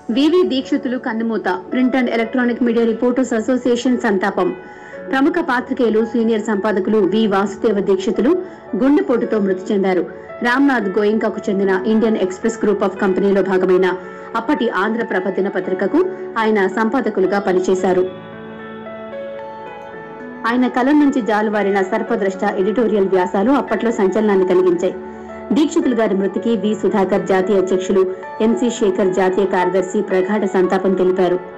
వివి దీక్షితులు కన్నుమూత print and electronic media reporters association సంతాపం ప్రముఖ పాత్రికేయులు సీనియర్ సంపాదకులు వి వాసుదేవ దీక్షితులు గుండెపోటుతో మృతి చెందారు రామ్నాథ్ గోయింకాకు చెందిన ఇండియన్ ఎక్స్ప్రెస్ గ్రూప్ ఆఫ్ కంపెనీలో భాగమైన అప్పటి ఆంధ్రప్రభ దినపత్రికకు ఆయన సంపాదకులుగా పనిచేశారు ఆయన కలం నుంచి జాలువారిన సర్పద్రష్ట ఎడిటోరియల్ వ్యాసాలు అప్పట్లో సంచలనాన్ని కలిగించాయి దీక్షితులు గారి మృతికి వి సుధాకర్ జాతీయ అధ్యక్షులు ఎంసీ శేఖర్ జాతీయ కార్యదర్శి ప్రగాఢ సంతాపం తెలిపారు